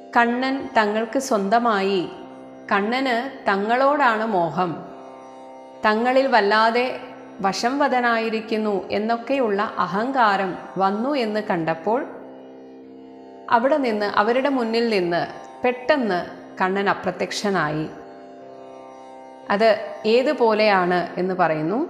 കണ്ണൻ തങ്ങൾക്ക് സ്വന്തമായി കണ്ണന് തങ്ങളോടാണ് മോഹം തങ്ങളിൽ വല്ലാതെ വശംവദനായിരിക്കുന്നു എന്നൊക്കെയുള്ള അഹങ്കാരം വന്നു എന്ന് കണ്ടപ്പോൾ അവിടെ നിന്ന് അവരുടെ മുന്നിൽ നിന്ന് പെട്ടെന്ന് കണ്ണൻ അപ്രത്യക്ഷനായി അത് ഏതുപോലെയാണ് എന്ന് പറയുന്നു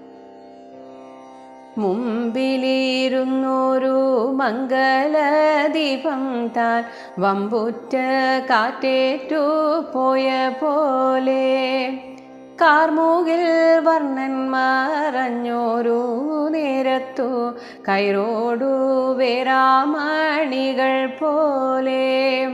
മുമ്പിലിരുന്നൊരു മംഗലദീപം താൻ വമ്പുറ്റ കാറ്റേറ്റു പോയ പോലെ കാർമൂകിൽ വർണ്ണൻ മറഞ്ഞോരു നേരത്തു കൈറോടു വേരാമണികൾ പോലെ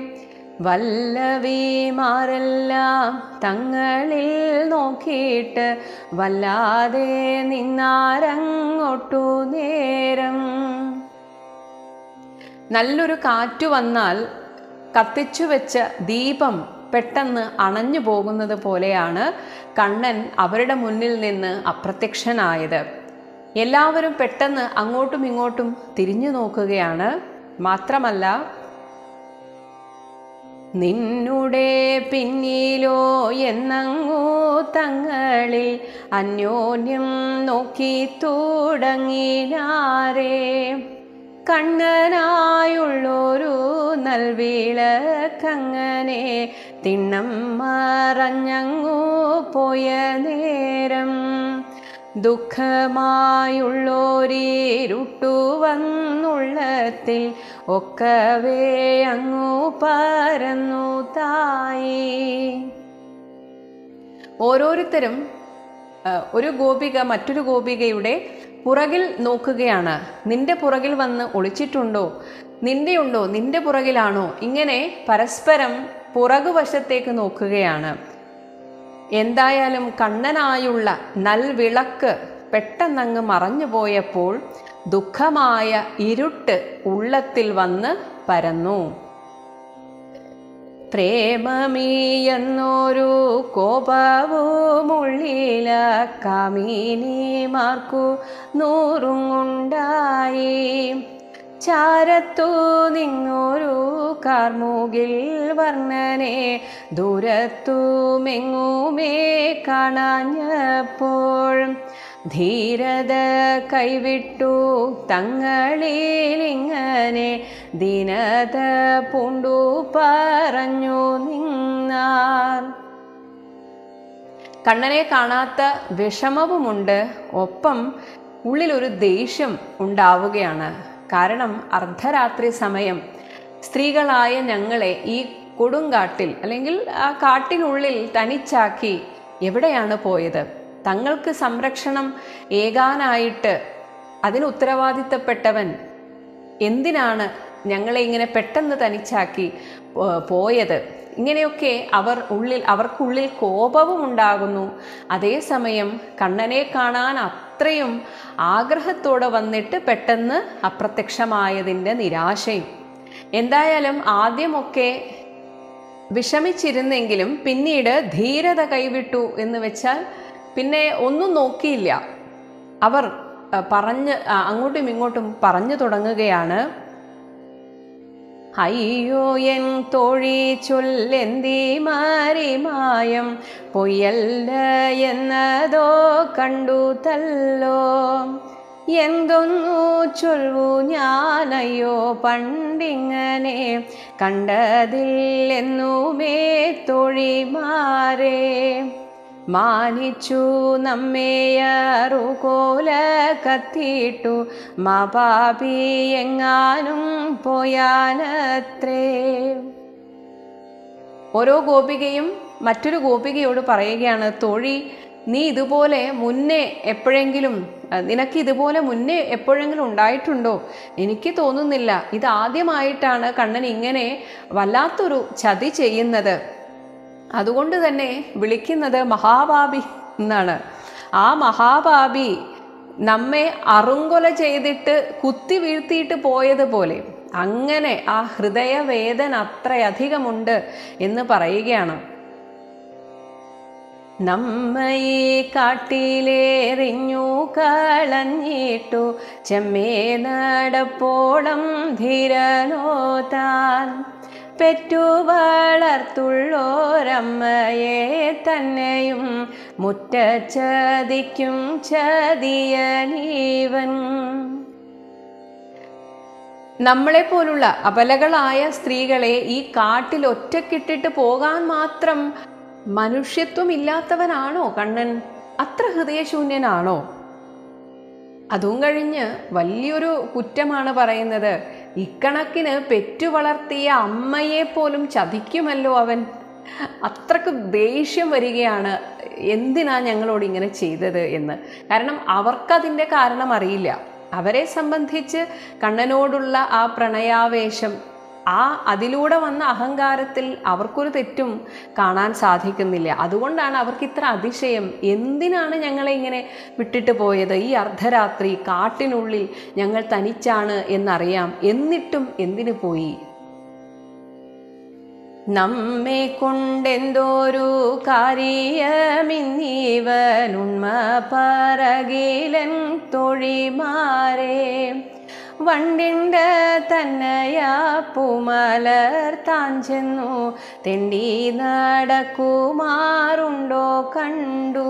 വല്ലവിമാരെല്ലാം തങ്ങളിൽ നോക്കിയിട്ട് വല്ലാതെ നിന്നാരങ്ങോട്ടു നേരം നല്ലൊരു കാറ്റു വന്നാൽ കത്തിച്ചു വെച്ച ദീപം പെട്ടെന്ന് അണഞ്ഞു പോകുന്നത് പോലെയാണ് കണ്ണൻ അവരുടെ മുന്നിൽ നിന്ന് അപ്രത്യക്ഷനായത് എല്ലാവരും പെട്ടെന്ന് അങ്ങോട്ടും ഇങ്ങോട്ടും തിരിഞ്ഞു നോക്കുകയാണ് മാത്രമല്ല നിന്നുടെ പിന്നിലോ എന്നങ്ങു തങ്ങളിൽ അന്യോന്യം നോക്കി തുടങ്ങിനാരേ കണ്ണനായുള്ളൊരു നൽവിളക്കങ്ങനെ തിണ്ണം മറഞ്ഞങ്ങു പോയ നേരം ദുഃഖമായുള്ളോരിരുട്ടു വന്നുള്ളത്തിൽ ഒക്കവേ അങ്ങു പരന്നു തായി ഓരോരുത്തരും ആ, ഒരു ഗോപിക മറ്റൊരു ഗോപികയുടെ പുറകിൽ നോക്കുകയാണ് നിന്റെ പുറകിൽ വന്ന് ഒളിച്ചിട്ടുണ്ടോ നിന്റെ ഉണ്ടോ നിന്റെ പുറകിലാണോ ഇങ്ങനെ പരസ്പരം പുറകുവശത്തേക്ക് നോക്കുകയാണ് എന്തായാലും കണ്ണനായുള്ള നൽവിളക്ക് പെട്ടെന്നങ്ങ് മറഞ്ഞു പോയപ്പോൾ ദുഃഖമായ ഇരുട്ട് ഉള്ളത്തിൽ വന്ന് പരന്നു പ്രേമമീയെന്നൊരു കോപവുമുള്ളില കാമിനിമാർക്കു നൂറുങ്ങുണ്ടായി ചാരത്തു നിന്നൊരു കാർമുകിൽ വർണ്ണനെ ദൂരത്തുമെങ്ങുമേ കാണാഞ്ഞപ്പോൾ ധീരത കൈവിട്ടു തങ്ങളിലിങ്ങനെ ദീനത പൂണ്ടു പറഞ്ഞു നിന്നാർ കണ്ണനെ കാണാത്ത വിഷമവുമുണ്ട് ഒപ്പം ഉള്ളിലൊരു ദേഷ്യം ഉണ്ടാവുകയാണ് കാരണം അർദ്ധരാത്രി സമയം സ്ത്രീകളായ ഞങ്ങളെ ഈ കൊടുങ്കാട്ടിൽ അല്ലെങ്കിൽ ആ കാട്ടിനുള്ളിൽ തനിച്ചാക്കി എവിടെയാണ് പോയത് തങ്ങൾക്ക് സംരക്ഷണം ഏകാനായിട്ട് അതിന് ഉത്തരവാദിത്തപ്പെട്ടവൻ എന്തിനാണ് ഞങ്ങളെ ഇങ്ങനെ പെട്ടെന്ന് തനിച്ചാക്കി പോ- പോയത് ഇങ്ങനെയൊക്കെ അവർ ഉള്ളിൽ അവർക്കുള്ളിൽ കോപവും ഉണ്ടാകുന്നു അതേസമയം കണ്ണനെ കാണാൻ അത്രയും ആഗ്രഹത്തോടെ വന്നിട്ട് പെട്ടെന്ന് അപ്രത്യക്ഷമായതിൻ്റെ നിരാശയും എന്തായാലും ആദ്യമൊക്കെ വിഷമിച്ചിരുന്നെങ്കിലും പിന്നീട് ധീരത കൈവിട്ടു എന്ന് വെച്ചാൽ പിന്നെ ഒന്നും നോക്കിയില്ല അവർ ആ, പറഞ്ഞ് ആ, അങ്ങോട്ടും ഇങ്ങോട്ടും പറഞ്ഞു തുടങ്ങുകയാണ് അയ്യോ എൻ തോഴി ചൊല്ലെന്തി മാറിമായം പൊയ്യല്ല എന്നതോ കണ്ടു തല്ലോ എന്തൊന്നു ചൊൽവു ഞാനയ്യോ പണ്ടിങ്ങനെ കണ്ടതില്ലെന്നുമേ തൊഴിമാരെ മാനിച്ചു നമ്മേയറുകോല കത്തിയിട്ടു മാപാപി എങ്ങാനും പോയാനത്രേ ഓരോ ഗോപികയും മറ്റൊരു ഗോപികയോട് പറയുകയാണ് തോഴി നീ ഇതുപോലെ മുന്നേ എപ്പോഴെങ്കിലും അഹ് നിനക്ക് ഇതുപോലെ മുന്നേ എപ്പോഴെങ്കിലും ഉണ്ടായിട്ടുണ്ടോ എനിക്ക് തോന്നുന്നില്ല ഇതാദ്യമായിട്ടാണ് കണ്ണൻ ഇങ്ങനെ വല്ലാത്തൊരു ചതി ചെയ്യുന്നത് അതുകൊണ്ട് തന്നെ വിളിക്കുന്നത് മഹാഭാബി എന്നാണ് ആ മഹാഭാബി നമ്മെ അറുങ്കൊല ചെയ്തിട്ട് കുത്തി വീഴ്ത്തിയിട്ട് പോയതുപോലെ അങ്ങനെ ആ ഹൃദയവേദന അത്രയധികമുണ്ട് എന്ന് പറയുകയാണ് നമ്മയെ കാട്ടിലേറിഞ്ഞു കളഞ്ഞിട്ടു ചെമ്മേ നടപ്പോളം ധീരനോ താൻ പെറ്റു വളർത്തുള്ളോരമ്മയെ തന്നെയും മുറ്റച്ചതിക്കും ചതിയനീവൻ നമ്മളെപ്പോലുള്ള അപലകളായ സ്ത്രീകളെ ഈ കാട്ടിൽ ഒറ്റക്കിട്ടിട്ട് പോകാൻ മാത്രം മനുഷ്യത്വമില്ലാത്തവനാണോ കണ്ണൻ അത്ര ഹൃദയശൂന്യനാണോ അതും കഴിഞ്ഞ് വലിയൊരു കുറ്റമാണ് പറയുന്നത് ഇക്കണക്കിന് പെറ്റു വളർത്തിയ അമ്മയെ പോലും ചതിക്കുമല്ലോ അവൻ അത്രക്ക് ദേഷ്യം വരികയാണ് എന്തിനാ ഞങ്ങളോട് ഇങ്ങനെ ചെയ്തത് എന്ന് കാരണം അവർക്കതിൻ്റെ കാരണം അറിയില്ല അവരെ സംബന്ധിച്ച് കണ്ണനോടുള്ള ആ പ്രണയാവേശം ആ അതിലൂടെ വന്ന അഹങ്കാരത്തിൽ അവർക്കൊരു തെറ്റും കാണാൻ സാധിക്കുന്നില്ല അതുകൊണ്ടാണ് അവർക്ക് ഇത്ര അതിശയം എന്തിനാണ് ഞങ്ങളെ ഇങ്ങനെ വിട്ടിട്ട് പോയത് ഈ അർദ്ധരാത്രി കാട്ടിനുള്ളിൽ ഞങ്ങൾ തനിച്ചാണ് എന്നറിയാം എന്നിട്ടും എന്തിനു പോയി നമ്മെ കൊണ്ടെന്തോരു കാര്യമിന്നീവനുണ്മ പറകിലൻ തൊഴിമാരെ വണ്ടിൻ്റെ തന്നയാ പൂമലർ താൻ ചെന്നു തെണ്ടി നടക്കുമാറുണ്ടോ കണ്ടു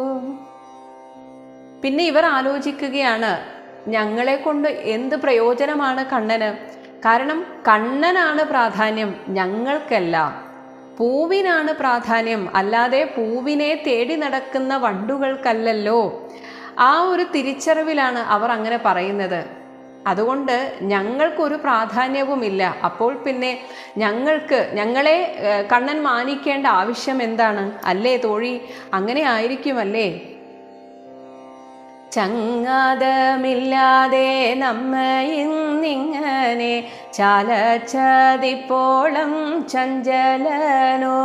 പിന്നെ ഇവർ ആലോചിക്കുകയാണ് ഞങ്ങളെ കൊണ്ട് എന്ത് പ്രയോജനമാണ് കണ്ണന് കാരണം കണ്ണനാണ് പ്രാധാന്യം ഞങ്ങൾക്കല്ല പൂവിനാണ് പ്രാധാന്യം അല്ലാതെ പൂവിനെ തേടി നടക്കുന്ന വണ്ടുകൾക്കല്ലല്ലോ ആ ഒരു തിരിച്ചറിവിലാണ് അവർ അങ്ങനെ പറയുന്നത് അതുകൊണ്ട് ഞങ്ങൾക്കൊരു പ്രാധാന്യവുമില്ല അപ്പോൾ പിന്നെ ഞങ്ങൾക്ക് ഞങ്ങളെ ഏഹ്, കണ്ണൻ മാനിക്കേണ്ട ആവശ്യം എന്താണ് അല്ലേ തോഴി അങ്ങനെ ആയിരിക്കുമല്ലേ ചങ്ങാതമില്ലാതെ നമ്മയിന്നിങ്ങനെ ചാലച്ചതിപ്പോളം ചഞ്ചലനോ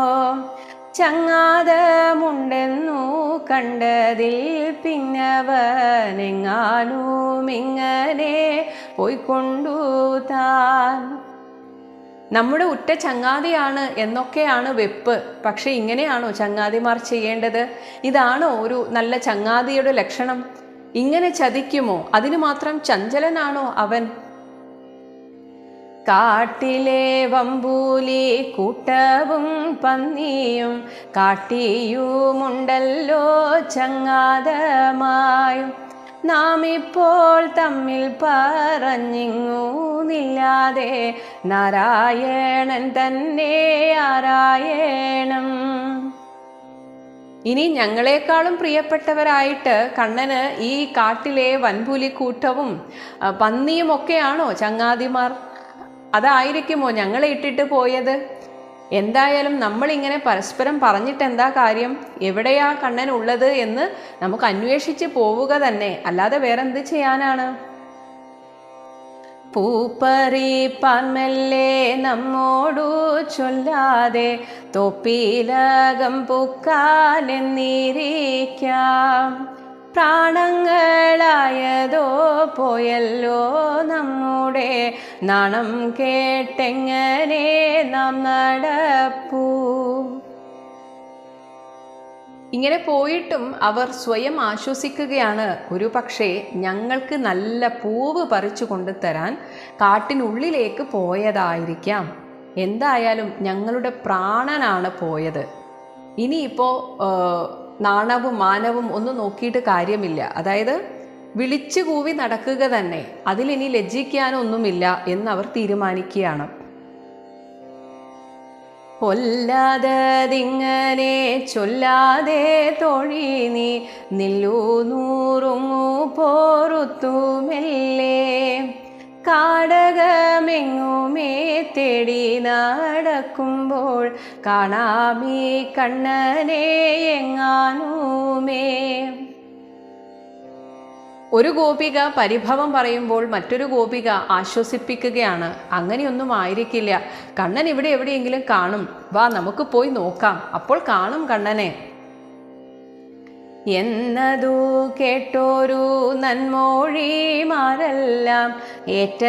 ചങ്ങാതമുണ്ടെന്നു കണ്ടതിൽ പിന്നവനെങ്ങാനും ഇങ്ങനെ പോയിക്കൊണ്ടു താൻ നമ്മുടെ ഉറ്റ ചങ്ങാതിയാണ് എന്നൊക്കെയാണ് വെപ്പ് പക്ഷെ ഇങ്ങനെയാണോ ചങ്ങാതിമാർ ചെയ്യേണ്ടത് ഇതാണോ ഒരു നല്ല ചങ്ങാതിയുടെ ലക്ഷണം ഇങ്ങനെ ചതിക്കുമോ അതിനു മാത്രം ചഞ്ചലനാണോ അവൻ കാട്ടിലെ വമ്പൂലി കൂട്ടവും പന്നിയും കാട്ടിയുമുണ്ടല്ലോ ചങ്ങാതമായും നാം ഇപ്പോൾ തമ്മിൽ പറഞ്ഞിങ്ങൂ നില്ലാതെ നാരായണൻ തന്നെ ആരായണം ഇനി ഞങ്ങളെക്കാളും പ്രിയപ്പെട്ടവരായിട്ട് കണ്ണന് ഈ കാട്ടിലെ വൻപുലിക്കൂട്ടവും ആ, പന്നിയുമൊക്കെയാണോ ചങ്ങാതിമാർ അതായിരിക്കുമോ ഞങ്ങളെ ഇട്ടിട്ട് പോയത് എന്തായാലും നമ്മളിങ്ങനെ പരസ്പരം പറഞ്ഞിട്ട് എന്താ കാര്യം എവിടെയാ കണ്ണൻ ഉള്ളത് എന്ന് നമുക്ക് അന്വേഷിച്ച് പോവുക തന്നെ അല്ലാതെ വേറെന്ത് ചെയ്യാനാണ് പൂപ്പറിപ്പാൻ മെല്ലെ നമ്മോടു ചൊല്ലാതെ തൊപ്പിലകം പൂക്കാലെന്നിരിക്കാം പ്രാണങ്ങളായതോ പോയല്ലോ നമ്മുടെ നാണം കേട്ടെങ്ങനെ നാം നടപ്പൂ ഇങ്ങനെ പോയിട്ടും അവർ സ്വയം ആശ്വസിക്കുകയാണ് ഒരു പക്ഷേ ഞങ്ങൾക്ക് നല്ല പൂവ് പറിച്ചു കൊണ്ടുതരാൻ കാട്ടിനുള്ളിലേക്ക് പോയതായിരിക്കാം എന്തായാലും ഞങ്ങളുടെ പ്രാണനാണ് പോയത് ഇനിയിപ്പോൾ നാണവും മാനവും ഒന്നും നോക്കിയിട്ട് കാര്യമില്ല അതായത് വിളിച്ചു കൂവി നടക്കുക തന്നെ അതിലിനി ലജ്ജിക്കാനൊന്നുമില്ല എന്നവർ തീരുമാനിക്കുകയാണ് കൊല്ലാതതിങ്ങനെ ചൊല്ലാതെ തൊഴി നീ നില്ലു നൂറുങ്ങു പോറുത്തുമെല്ലേ കാടകമെങ്ങുമേ തേടി നടക്കുമ്പോൾ കാണാമീ കണ്ണനെ എങ്ങാനുമേ ഒരു ഗോപിക പരിഭവം പറയുമ്പോൾ മറ്റൊരു ഗോപിക ആശ്വസിപ്പിക്കുകയാണ് അങ്ങനെയൊന്നും ആയിരിക്കില്ല കണ്ണൻ ഇവിടെ എവിടെയെങ്കിലും കാണും വാ നമുക്ക് പോയി നോക്കാം അപ്പോൾ കാണും കണ്ണനെ എന്നതു കേട്ടോരു നന്മോഴിമാരെല്ലാം ഏറ്റ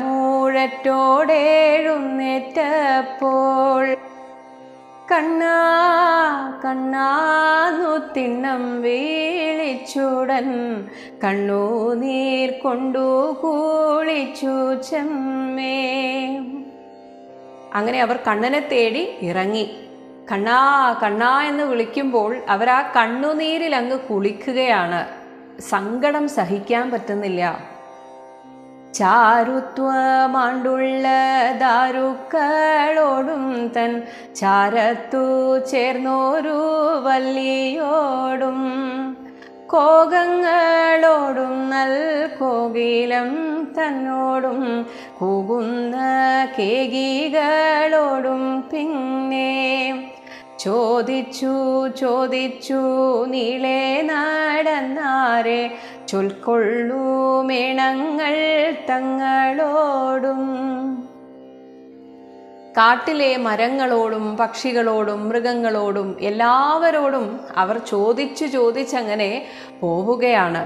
മൂഴറ്റോടെഴുന്നേറ്റപ്പോൾ കണ്ണാ കണ്ണാന്നു തിണ്ണം വീളിച്ചുടൻ കണ്ണുനീർ കൊണ്ടു കൂളിച്ചു ചെമ്മേ അങ്ങനെ അവർ കണ്ണനെ തേടി ഇറങ്ങി കണ്ണാ കണ്ണാ എന്ന് വിളിക്കുമ്പോൾ അവർ ആ കണ്ണുനീരിൽ അങ്ങ് കുളിക്കുകയാണ് സങ്കടം സഹിക്കാൻ പറ്റുന്നില്ല ചാരുത്വമാണ്ടുള്ള ദാരുക്കളോടും തൻ ചാരത്തു ചേർന്നോരു വല്ലിയോടും കോകങ്ങളോടും നൽ കോകിലം തന്നോടും കൂകുന്ന കേകികളോടും പിന്നെ ചോദിച്ചു ചോദിച്ചു നീളെ നടന്നാരെ ചൊൽക്കൊള്ളൂ മേണങ്ങൾ തങ്ങളോടും കാട്ടിലെ മരങ്ങളോടും പക്ഷികളോടും മൃഗങ്ങളോടും എല്ലാവരോടും അവർ ചോദിച്ചു ചോദിച്ചങ്ങനെ പോവുകയാണ്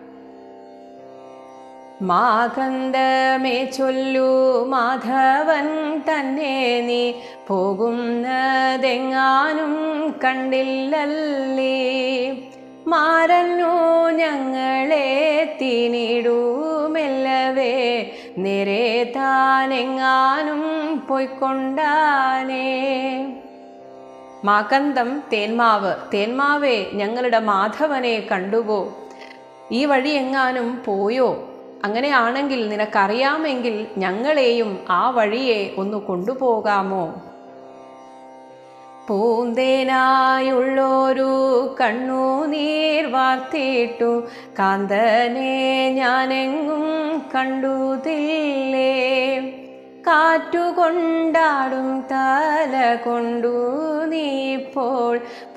മാകന്ദമേ ചൊല്ലു മാധവൻ തന്നെ നീ പോകുന്നതെങ്ങാനും കണ്ടില്ലല്ലേ മാറന്നു ഞങ്ങളെ തിനിടുമെല്ലവേ നേരെ താനെങ്ങാനും പോയിക്കൊണ്ടാനേ മാകന്തം തേന്മാവ് തേന്മാവേ ഞങ്ങളുടെ മാധവനെ കണ്ടുപോ ഈ വഴി എങ്ങാനും പോയോ അങ്ങനെയാണെങ്കിൽ നിനക്കറിയാമെങ്കിൽ ഞങ്ങളെയും ആ വഴിയെ ഒന്ന് കൊണ്ടുപോകാമോ പൂന്തേനായുള്ളൊരു കണ്ണുനീർ വാർത്തിട്ടു കാന്തനെ ഞാനെങ്ങും കണ്ടുതില്ലേ കാറ്റുകൊണ്ടാടും തല കൊണ്ടു നീപ്പോൾ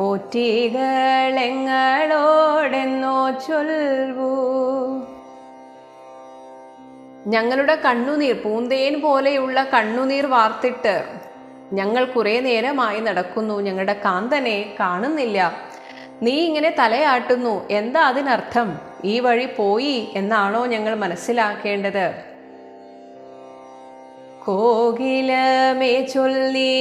പോറ്റികളെങ്ങളോടെന്നോ ചൊൽവൂ ഞങ്ങളുടെ കണ്ണുനീർ പൂന്തേൻ പോലെയുള്ള കണ്ണുനീർ വാർത്തിട്ട് ഞങ്ങൾ കുറേ നേരമായി നടക്കുന്നു ഞങ്ങളുടെ കാന്തനെ കാണുന്നില്ല നീ ഇങ്ങനെ തലയാട്ടുന്നു എന്താ അതിനർത്ഥം ഈ വഴി പോയി എന്നാണോ ഞങ്ങൾ മനസ്സിലാക്കേണ്ടത് കോകിലമേ ചൊല്ലി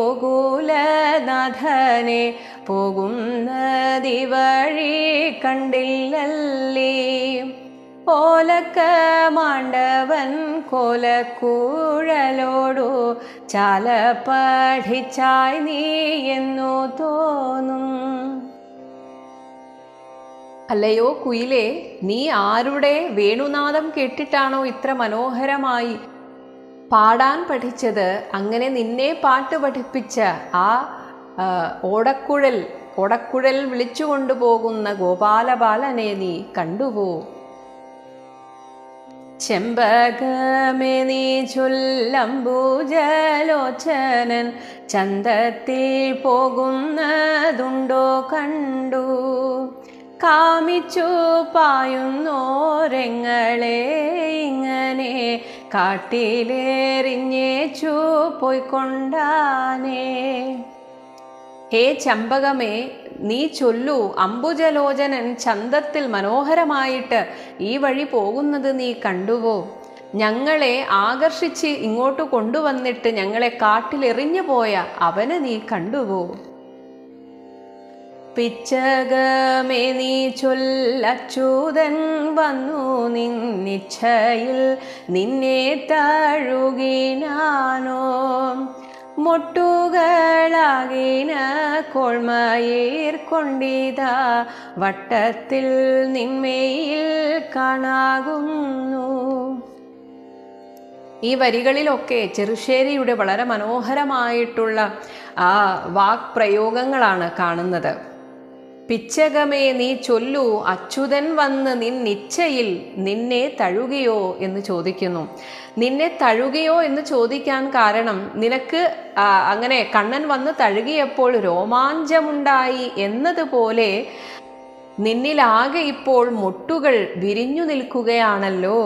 ഗോകുലനാഥനെ പോകുന്നതി വഴി കണ്ടില്ലല്ലേ ഓലക്ക മാണ്ടവൻ കോലക്കൂഴലോടു ചാല പഠിച്ചായി നീ എന്നു തോന്നും അല്ലയോ കുയിലേ നീ ആരുടെ വേണുനാദം കേട്ടിട്ടാണോ ഇത്ര മനോഹരമായി പാടാൻ പഠിച്ചത് അങ്ങനെ നിന്നെ പാട്ട് പഠിപ്പിച്ച ആ ആ, ഓടക്കുഴൽ ഓടക്കുഴൽ വിളിച്ചു കൊണ്ടുപോകുന്ന ഗോപാലബാലനെ നീ കണ്ടുപോ ചെമ്പകമേ നീ ചൊല്ലംബുജലോചനൻ ചന്തത്തിൽ പോകുന്നതുണ്ടോ കണ്ടു കാമിച്ചു പായുന്നോരെങ്ങളെ ഇങ്ങനെ കാട്ടിലേറിഞ്ഞേച്ചു പോയിക്കൊണ്ടാനേ ഹേ ചമ്പകമേ നീ ചൊല്ലു അംബുജലോചനൻ ചന്തത്തിൽ മനോഹരമായിട്ട് ഈ വഴി പോകുന്നത് നീ കണ്ടുവോ ഞങ്ങളെ ആകർഷിച്ച് ഇങ്ങോട്ട് കൊണ്ടുവന്നിട്ട് ഞങ്ങളെ കാട്ടിലെറിഞ്ഞു പോയ അവനെ നീ കണ്ടുവോ പിച്ചകമേ നീ ചൊല്ലച്യൂതൻ വന്നു നിന്നിച്ഛയിൽ നിന്നെ തഴുകിനാനോ മൊട്ടുകളാകിന കൊൾമയേർ കൊണ്ടിതാ വട്ടത്തിൽ നിന്മയിൽ കാണാകുന്നു ഈ വരികളിലൊക്കെ ചെറുശ്ശേരിയുടെ വളരെ മനോഹരമായിട്ടുള്ള ആ വാക്പ്രയോഗങ്ങളാണ് കാണുന്നത് പിച്ചകമേ നീ ചൊല്ലു അച്യുതൻ വന്ന് നിന്നിച്ഛയിൽ നിന്നെ തഴുകിയോ എന്ന് ചോദിക്കുന്നു നിന്നെ തഴുകിയോ എന്ന് ചോദിക്കാൻ കാരണം നിനക്ക് ആ, അങ്ങനെ കണ്ണൻ വന്ന് തഴുകിയപ്പോൾ രോമാഞ്ചമുണ്ടായി എന്നതുപോലെ നിന്നിലാകെ ഇപ്പോൾ മുട്ടുകൾ വിരിഞ്ഞു നിൽക്കുകയാണല്ലോ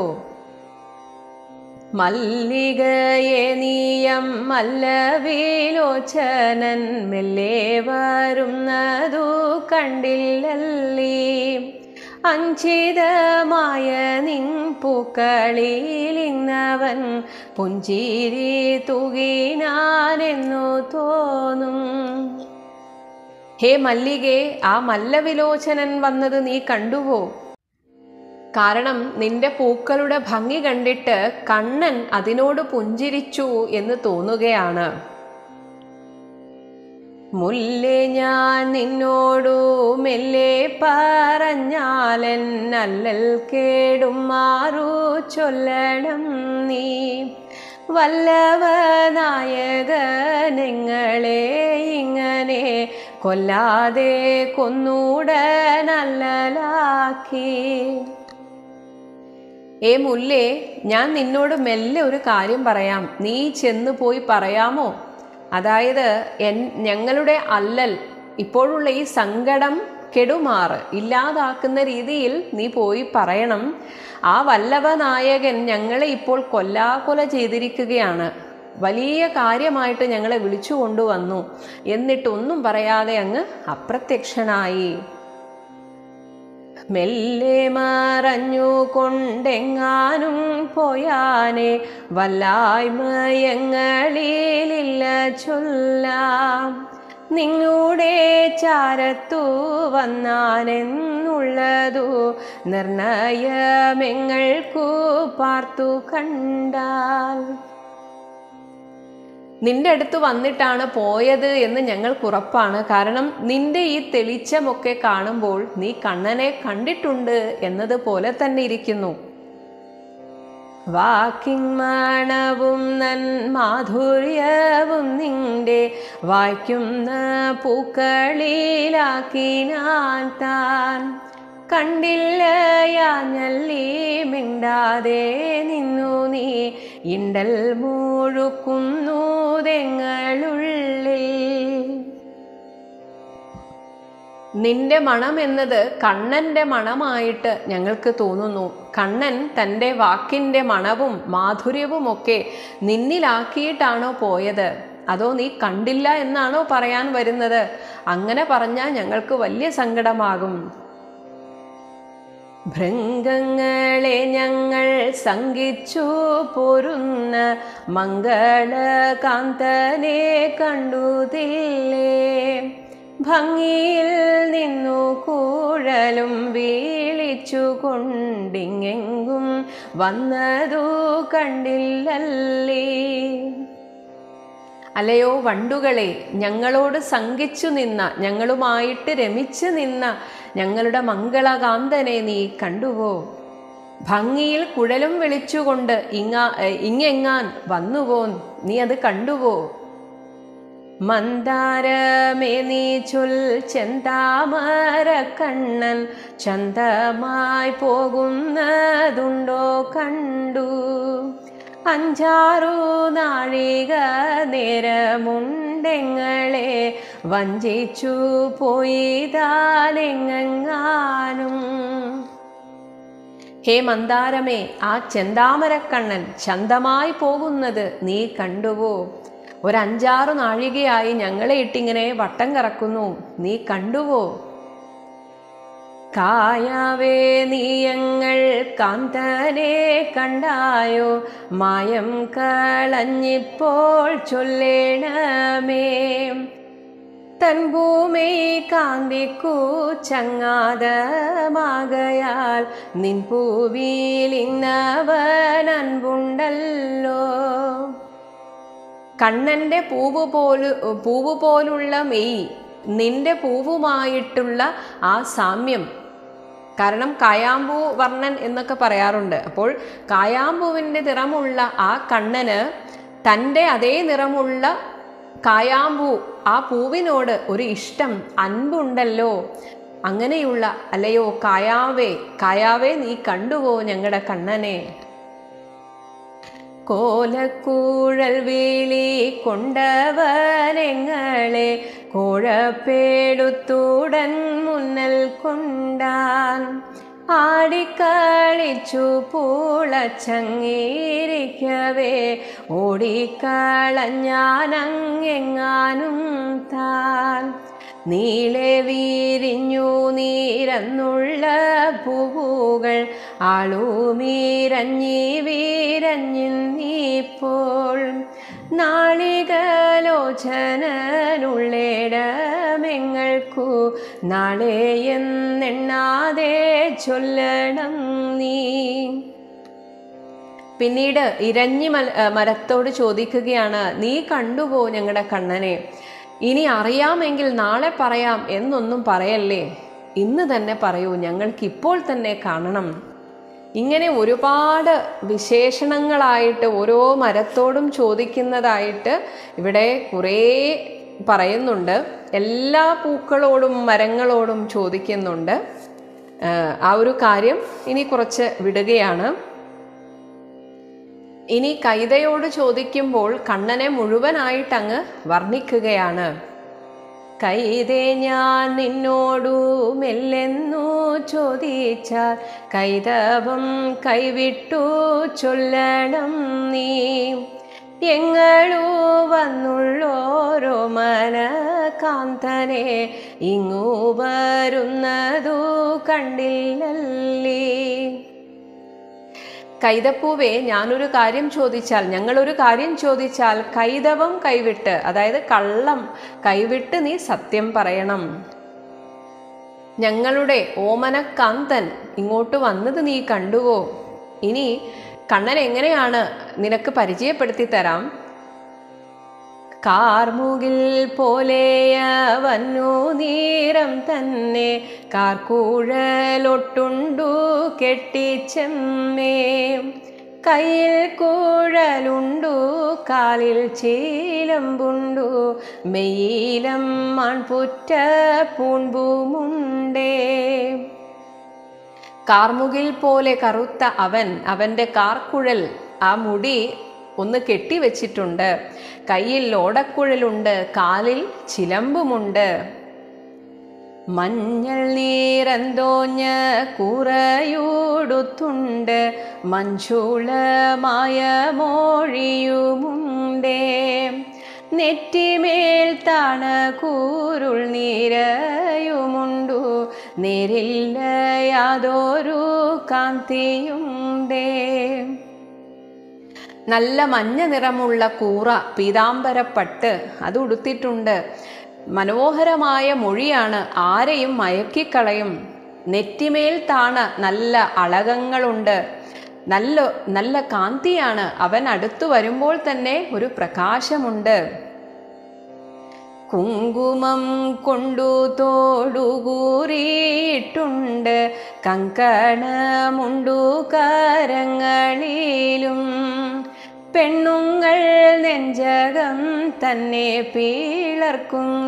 മല്ലികയെ നീയം മല്ലവിലോചനൻ മെല്ലെ വരുന്നതു കണ്ടില്ലല്ലേ അഞ്ചിതമായ നിൻ പൂക്കളിൽ ഇന്നവൻ പുഞ്ചിരി തൂകിനാനെന്നു തോന്നും ഹേ മല്ലികെ ആ മല്ലവിലോചനൻ വന്നത് നീ കണ്ടുവോ കാരണം നിന്റെ പൂക്കളുടെ ഭംഗി കണ്ടിട്ട് കണ്ണൻ അതിനോട് പുഞ്ചിരിച്ചു എന്ന് തോന്നുകയാണ് മുല്ലേ ഞാൻ നിന്നോടു മെല്ലെ പറഞ്ഞാലൻ നല്ലൽ കേടും മാറു ചൊല്ലണം നീ വല്ലവ നായകനെങ്ങളെ ഇങ്ങനെ കൊല്ലാതെ കൊന്നൂട നല്ലലാക്കി ഏ മുല്ലേ ഞാൻ നിന്നോട് മെല്ലെ ഒരു കാര്യം പറയാം നീ ചെന്ന് പോയി പറയാമോ അതായത് എൻ ഞങ്ങളുടെ അല്ലൽ ഇപ്പോഴുള്ള ഈ സങ്കടം കെടുമാറ് ഇല്ലാതാക്കുന്ന രീതിയിൽ നീ പോയി പറയണം ആ വല്ലഭ നായകൻ ഞങ്ങളെ ഇപ്പോൾ കൊല്ലാകൊല ചെയ്തിരിക്കുകയാണ് വലിയ കാര്യമായിട്ട് ഞങ്ങളെ വിളിച്ചു കൊണ്ടുവന്നു എന്നിട്ടൊന്നും പറയാതെ അങ്ങ് അപ്രത്യക്ഷനായി മെല്ലെ മറഞ്ഞു കൊണ്ടെങ്ങാനും പോയാനെ വല്ലായ്മയങ്ങളിലില്ല ചൊല്ലാം നിങ്ങളുടെ ചാരത്തു വന്നാനെന്നുള്ളതു നിർണയമെങ്ങൾക്കു പാർത്തു കണ്ടാൽ നിന്റെ അടുത്ത് വന്നിട്ടാണ് പോയത് എന്ന് ഞങ്ങൾക്ക് ഉറപ്പാണ് കാരണം നിന്റെ ഈ തെളിച്ചമൊക്കെ കാണുമ്പോൾ നീ കണ്ണനെ കണ്ടിട്ടുണ്ട് എന്നതുപോലെ തന്നെ ഇരിക്കുന്നു വാക്കിന്മണവും നൻ മാധുര്യവും നിന്റെ വായിക്കുന്ന പൂക്കളിലാക്കി ഞാൻ താൻ കണ്ടില്ലയാഞ്ഞല്ലി മിണ്ടാതെ നിന്നു നീ ഇണ്ടൽ മുഴുക്കുന്നു തെങ്ങളുള്ളിൽ നിന്റെ മണം എന്നത് കണ്ണന്റെ മണമായിട്ട് ഞങ്ങൾക്ക് തോന്നുന്നു കണ്ണൻ തൻ്റെ വാക്കിൻ്റെ മണവും മാധുര്യവും ഒക്കെ നിന്നിലാക്കിയിട്ടാണോ പോയത് അതോ നീ കണ്ടില്ല എന്നാണോ പറയാൻ വരുന്നത് അങ്ങനെ പറഞ്ഞാൽ ഞങ്ങൾക്ക് വലിയ സങ്കടമാകും ഭൃംഗങ്ങളെ ഞങ്ങൾ സംഗിച്ചു പൊരുന്ന മംഗളകാന്തനെ കണ്ടുതില്ലേ ഭംഗിയിൽ നിന്നു കൂഴലും വീളിച്ചു കൊണ്ടിങ്ങെങ്കും വന്നതു കണ്ടില്ലല്ലേ അല്ലയോ വണ്ടുകളെ ഞങ്ങളോട് സംഘിച്ചു നിന്ന ഞങ്ങളുമായിട്ട് രമിച്ചു നിന്ന ഞങ്ങളുടെ മംഗളകാന്തനെ നീ കണ്ടുവോ ഭംഗിയിൽ കുഴലും വിളിച്ചുകൊണ്ട് ഇങ്ങാ ഇങ്ങെങ്ങാൻ വന്നുവോ നീ അത് കണ്ടുവോ മന്ദാരമേ നീ ചൊൽ ചെന്താമര കണ്ണൻ ചന്തമായി പോകുന്നതുണ്ടോ കണ്ടു അഞ്ചാറു നാഴിക നേരമുണ്ടെങ്ങളെ വഞ്ചിച്ചു പോയിതാലെങ്ങാനും ഹേ മന്ദാരമേ ആ ചെന്താമരക്കണ്ണൻ ചന്തമായി പോകുന്നത് നീ കണ്ടുവോ ഒരഞ്ചാറു നാഴികയായി ഞങ്ങളെ ഇട്ടിങ്ങനെ വട്ടം കറക്കുന്നു നീ കണ്ടുവോ കായാവേ നീയങ്ങൾ കാന്തനെ കണ്ടായോ മായം കളഞ്ഞിപ്പോൾ ചൊല്ലേണമേ തൻ ഭൂമി കാന്തിക്കു ചങ്ങാതമാകയാൽ നിൻ പൂവിൽ ഇന്നവൻ അൻപുണ്ടല്ലോ കണ്ണന്റെ പൂവ് പോലു പൂവ് പോലുള്ള മെയ് നിന്റെ പൂവുമായിട്ടുള്ള ആ സാമ്യം കാരണം കായാമ്പൂ വർണ്ണൻ എന്നൊക്കെ പറയാറുണ്ട് അപ്പോൾ കായാമ്പൂവിൻ്റെ നിറമുള്ള ആ കണ്ണന് തൻ്റെ അതേ നിറമുള്ള കായാമ്പൂ ആ പൂവിനോട് ഒരു ഇഷ്ടം അൻപുണ്ടല്ലോ അങ്ങനെയുള്ള അല്ലയോ കായാവേ കായാവേ നീ കണ്ടുവോ ഞങ്ങളുടെ കണ്ണനെ കോലക്കൂഴൽ വീളി കൊണ്ടവനെങ്ങളെ കോഴപ്പേടുത്തൂടൻ മുന്നൽ കൊണ്ടാൻ ആടിക്കളിച്ചു പൂളച്ചങ്ങീരിക്കവേ ഓടിക്കളഞ്ഞാനങ്ങെങ്ങാനും താൻ നീളെ വീരിഞ്ഞു നീരന്നുള്ള പൂവുകൾ ആളുമീരഞ്ഞി വീരഞ്ഞിപ്പോൾ നാളികലോചനനുള്ളിടമേ ഞങ്ങൾക്കു നാളെ എന്നെണ്ണാതെ ചൊല്ലണം നീ പിന്നീട് ഇരഞ്ഞി മല ഏ, മരത്തോട് ചോദിക്കുകയാണ് നീ കണ്ടുപോ ഞങ്ങളുടെ കണ്ണനെ ഇനി അറിയാമെങ്കിൽ നാളെ പറയാം എന്നൊന്നും പറയല്ലേ ഇന്ന് തന്നെ പറയൂ ഞങ്ങൾക്ക് ഇപ്പോൾ തന്നെ കാണണം ഇങ്ങനെ ഒരുപാട് വിശേഷണങ്ങളായിട്ട് ഓരോ മരത്തോടും ചോദിക്കുന്നതായിട്ട് ഇവിടെ കുറേ പറയുന്നുണ്ട് എല്ലാ പൂക്കളോടും മരങ്ങളോടും ചോദിക്കുന്നുണ്ട് ആ, ആ ഒരു കാര്യം ഇനി കുറച്ച് വിടുകയാണ് ഇനി കൈതയോട് ചോദിക്കുമ്പോൾ കണ്ണനെ മുഴുവനായിട്ട് അങ്ങ് വർണ്ണിക്കുകയാണ് കൈതേ ഞാൻ നിന്നോടു മെല്ലെന്നു ചോദിച്ചാൽ കൈതവം കൈവിട്ടു ചൊല്ലണം നീ എങ്ങളു വന്നുള്ളോരോ മന കാന്തനെ ഇങ്ങു വരുന്നതു കണ്ടില്ലല്ലേ കൈതപ്പൂവേ ഞാനൊരു കാര്യം ചോദിച്ചാൽ ഞങ്ങളൊരു കാര്യം ചോദിച്ചാൽ കൈതവം കൈവിട്ട് അതായത് കള്ളം കൈവിട്ട് നീ സത്യം പറയണം ഞങ്ങളുടെ ഓമനക്കാന്തൻ ഇങ്ങോട്ട് വന്നത് നീ കണ്ടുവോ ഇനി കണ്ണൻ എങ്ങനെയാണ് നിനക്ക് പരിചയപ്പെടുത്തി തരാം കാർമുകിൽ പോലെയ വന്നു നീരം തന്നെ കാർക്കൂഴലൊട്ടുണ്ടു കെട്ടിച്ചെമ്മേ കയ്യിൽ കുഴലുണ്ടു കാലിൽ ചീലമ്പുണ്ടു മെയ്യിലം മൺപുറ്റ പൂൺപൂമുണ്ടേ കാർമുകിൽ പോലെ കറുത്ത അവൻ അവൻ്റെ കാർക്കുഴൽ ആ മുടി ഒന്ന് കെട്ടിവെച്ചിട്ടുണ്ട് കയ്യിൽ ഓടക്കുഴലുണ്ട് കാലിൽ ചിലമ്പുമുണ്ട് മഞ്ഞൾ നീരന്തോഞ്ഞ കുറയൂടുത്തുണ്ട് മഞ്ചുളമായ മോഴിയുമുണ്ടേ നെറ്റിമേൽ താണ കൂരുൾ നീരയുമുണ്ടു നേരില്ല യാതൊരു കാന്തിയുണ്ടേ നല്ല മഞ്ഞ നിറമുള്ള കൂറ പീതാംബരപ്പട്ട് അത് ഉടുത്തിട്ടുണ്ട് മനോഹരമായ മൊഴിയാണ് ആരെയും മയക്കിക്കളയും നെറ്റിമേൽ താണ നല്ല അളകങ്ങളുണ്ട് നല്ല നല്ല കാന്തിയാണ് അവൻ അടുത്തു വരുമ്പോൾ തന്നെ ഒരു പ്രകാശമുണ്ട് കുങ്കുമം കൊണ്ടു തോടുകൂറിയിട്ടുണ്ട് കങ്കണമുണ്ടു കരങ്ങളിലും പെണ്ണുങ്ങൾ നെഞ്ചകം തന്നെ പീളർക്കുന്ന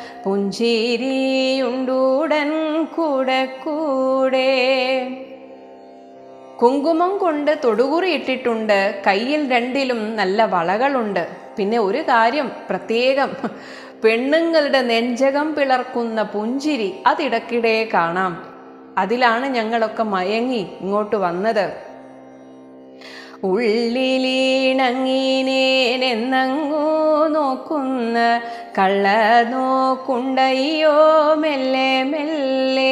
പുഞ്ചിരിയുണ്ടൂടൻ കൂടെ കൂടെ കുങ്കുമം കൊണ്ട് തൊടുകുറി ഇട്ടിട്ടുണ്ട് കയ്യിൽ രണ്ടിലും നല്ല വളകളുണ്ട് പിന്നെ ഒരു കാര്യം പ്രത്യേകം പെണ്ണുങ്ങളുടെ നെഞ്ചകം പിളർക്കുന്ന പുഞ്ചിരി അതിടക്കിടെ കാണാം അതിലാണ് ഞങ്ങളൊക്കെ മയങ്ങി ഇങ്ങോട്ട് വന്നത് ഉള്ളിലീണങ്ങീനേനെന്നങ്ങു നോക്കുന്ന കള്ള നോക്കുണ്ടയ്യോ മെല്ലെ മെല്ലെ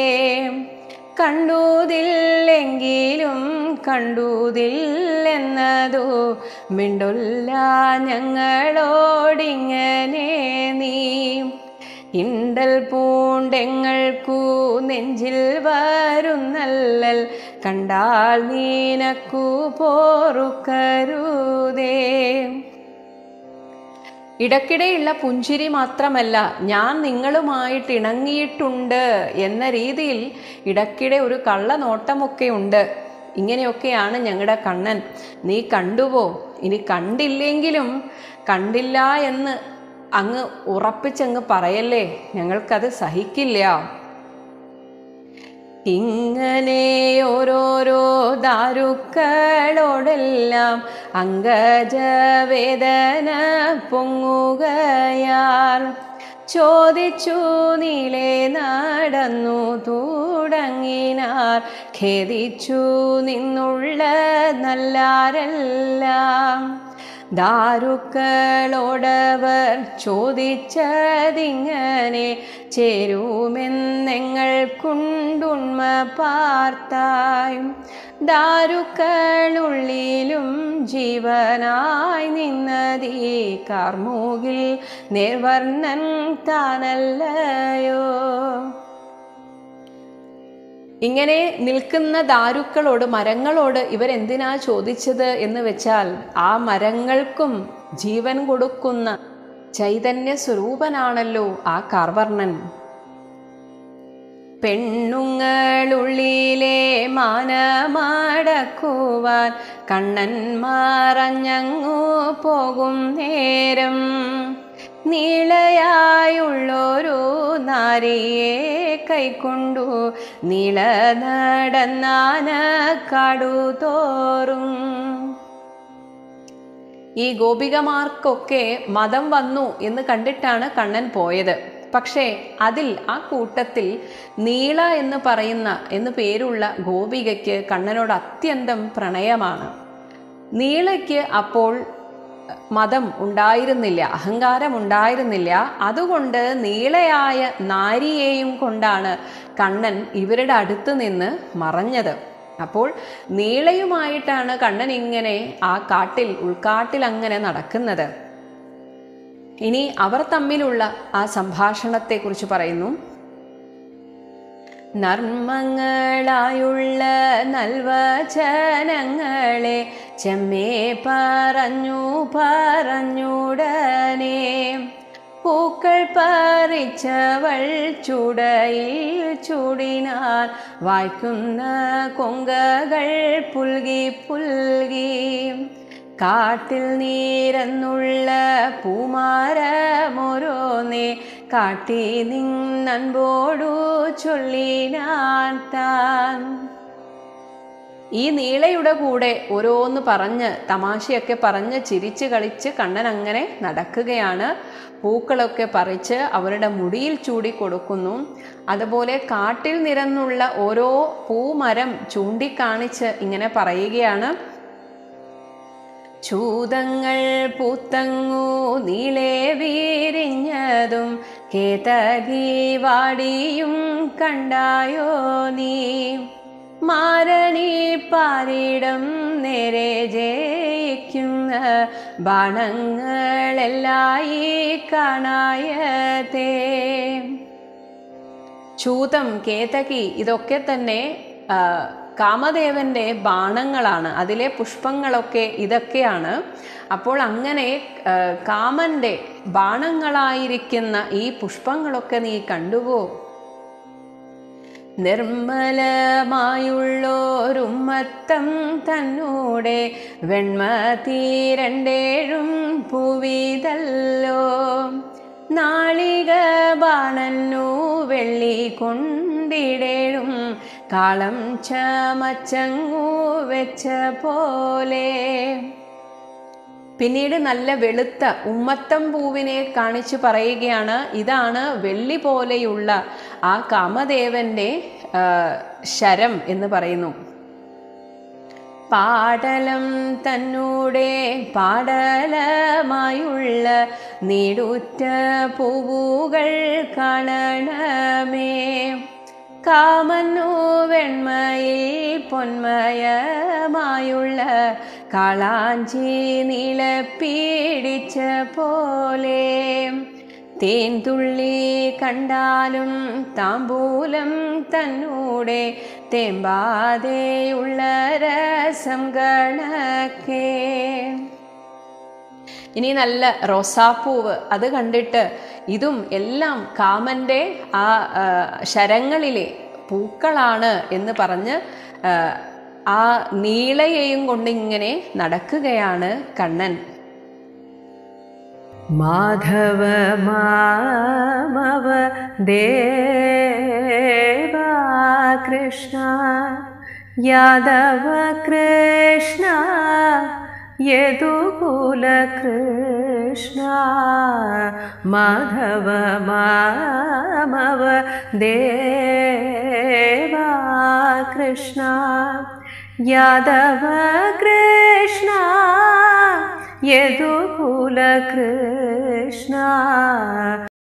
കണ്ടുതില്ലെങ്കിലും കണ്ടുതില്ലെന്നതു മിണ്ടുല്ല ഞങ്ങളോടിങ്ങനെ നീ ഇണ്ടൽ പൂണ്ടെങ്ങൾക്കു നെഞ്ചിൽ വരുന്നല്ലൽ കണ്ടാൽ നീനക്കു പോറുക്കരുതേ ഇടയ്ക്കിടെയുള്ള പുഞ്ചിരി മാത്രമല്ല ഞാൻ നിങ്ങളുമായിട്ട് ഇണങ്ങിയിട്ടുണ്ട് എന്ന രീതിയിൽ ഇടയ്ക്കിടെ ഒരു കള്ളനോട്ടമൊക്കെ ഉണ്ട് ഇങ്ങനെയൊക്കെയാണ് ഞങ്ങളുടെ കണ്ണൻ നീ കണ്ടുവോ ഇനി കണ്ടില്ലെങ്കിലും കണ്ടില്ല എന്ന് അങ്ങ് ഉറപ്പിച്ചങ്ങ് പറയല്ലേ ഞങ്ങൾക്കത് സഹിക്കില്ല ഇങ്ങനെ ഓരോരോ ദാരുക്കളോടെല്ലാം അങ്കജവേദന പൊങ്ങുകയാൽ ചോദിച്ചു നീളെ നടന്നു തുടങ്ങിനാർ ഖേദിച്ചു നിന്നുള്ള നല്ലാരെല്ലാം ദാരുക്കളോടവർ ചോദിച്ചതിങ്ങനെ ചേരുമെന്നെങ്ങൾ കൊണ്ടുണ്മ പാർത്തായും ദാരുക്കളുള്ളിലും ജീവനായി നിന്നതീ കാർമൂകിൽ നിർവർണ്ണൻ താനല്ലയോ ഇങ്ങനെ നിൽക്കുന്ന ദാരുക്കളോട് മരങ്ങളോട് ഇവരെന്തിനാ ചോദിച്ചത് എന്ന് വെച്ചാൽ ആ മരങ്ങൾക്കും ജീവൻ കൊടുക്കുന്ന ചൈതന്യ സ്വരൂപനാണല്ലോ ആ കാർവർണൻ പെണ്ണുങ്ങളുള്ളിലെ മാനമടക്കുവാൻ കണ്ണൻ മറഞ്ഞങ്ങു പോകും നേരം നീളയായുള്ളൊരു നാരിയെ കൈക്കൊണ്ടു നീള നടന്നാന കാടുതോറും ഈ ഗോപികമാർക്കൊക്കെ മതം വന്നു എന്ന് കണ്ടിട്ടാണ് കണ്ണൻ പോയത് പക്ഷേ അതിൽ ആ കൂട്ടത്തിൽ നീള എന്ന് പറയുന്ന എന്ന് പേരുള്ള ഗോപികയ്ക്ക് കണ്ണനോട് അത്യന്തം പ്രണയമാണ് നീളയ്ക്ക് അപ്പോൾ മതം ഉണ്ടായിരുന്നില്ല അഹങ്കാരം ഉണ്ടായിരുന്നില്ല അതുകൊണ്ട് നീളയായ നാരിയെയും കൊണ്ടാണ് കണ്ണൻ ഇവരുടെ അടുത്ത് നിന്ന് മറഞ്ഞത് അപ്പോൾ നീളയുമായിട്ടാണ് കണ്ണൻ ഇങ്ങനെ ആ കാട്ടിൽ ഉൾക്കാട്ടിൽ അങ്ങനെ നടക്കുന്നത് ഇനി അവർ തമ്മിലുള്ള ആ സംഭാഷണത്തെക്കുറിച്ച് പറയുന്നു നർമ്മങ്ങളായുള്ള നൽവചനങ്ങളെ ചെമ്മേ പറഞ്ഞു പറഞ്ഞുടനെ പൂക്കൾ പറിച്ചവൾ ചുടയിൽ ചൂടിനാൽ വായിക്കുന്ന കൊങ്കകൾ പുൽകി പുൽകി കാട്ടിൽ നീരന്നുള്ള പൂമാരമോരോന്നേ കാട്ടി നിന്നൻപോടു ചൊല്ലിനാൻ താൻ ഈ നീളയുടെ കൂടെ ഓരോന്ന് പറഞ്ഞ് തമാശയൊക്കെ പറഞ്ഞ് ചിരിച്ച് കളിച്ച് കണ്ണൻ അങ്ങനെ നടക്കുകയാണ് പൂക്കളൊക്കെ പറിച്ച് അവരുടെ മുടിയിൽ ചൂടി കൊടുക്കുന്നു അതുപോലെ കാട്ടിൽ നിരന്നുള്ള ഓരോ പൂമരം ചൂണ്ടിക്കാണിച്ച് ഇങ്ങനെ പറയുകയാണ് ചൂതങ്ങൾ പൂത്തങ്ങു നീളെ വീരിഞ്ഞതും കേതകി വാടിയും കണ്ടായോ നീ മാരണി പാരിടം നേരെ ജയിക്കുന്ന ബാണങ്ങളെല്ലായി കാണായതേ ചൂതം കേതകി ഇതൊക്കെ തന്നെ ആ, കാമദേവന്റെ ബാണങ്ങളാണ് അതിലെ പുഷ്പങ്ങളൊക്കെ ഇതൊക്കെയാണ് അപ്പോൾ അങ്ങനെ ആ, കാമന്റെ ബാണങ്ങളായിരിക്കുന്ന ഈ പുഷ്പങ്ങളൊക്കെ നീ കണ്ടുവോ നിർമ്മലമായുള്ളോരുമ്മത്തം തന്നൂടെ വെണ്മ തീരണ്ടേഴും പൂവിതല്ലോ നാളിക ബാണന്നു വെള്ളി കൊണ്ടിടേഴും കാളം ചമച്ചങ്ങു വെച്ച പോലെ പിന്നീട് നല്ല വെളുത്ത ഉമ്മത്തം പൂവിനെ കാണിച്ചു പറയുകയാണ് ഇതാണ് വെള്ളി പോലെയുള്ള ആ കാമദേവന്റെ ആ, ശരം എന്ന് പറയുന്നു പാടലം തന്നൂടെ പാടലമായുള്ള നീടുറ്റ പൂവുകൾ കാണണമേ കാമന്നു വെണ്മയിൽ പൊന്മയമായുള്ള കാളാഞ്ചി നീളപ്പീടിച്ച പോലെ തേൻതുള്ളി കണ്ടാലും താമ്പൂലം തന്നൂടെ തേമ്പാതെയുള്ള രസം കണക്കേ ഇനി നല്ല റോസാപ്പൂവ് അത് കണ്ടിട്ട് ഇതും എല്ലാം കാമന്റെ ആ ആ, ശരങ്ങളിലെ പൂക്കളാണ് എന്ന് പറഞ്ഞ് ആ, ആ നീളയെയും കൊണ്ട് ഇങ്ങനെ നടക്കുകയാണ് കണ്ണൻ മാധവ മാമവ ദേവാ കൃഷ്ണ യാദവ കൃഷ്ണ യദുകുല കൃഷ്ണ മാധവ മാമവ ദേവാ കൃഷ്ണ യാദവ കൃഷ്ണ യദുകുലകൃഷ്ണ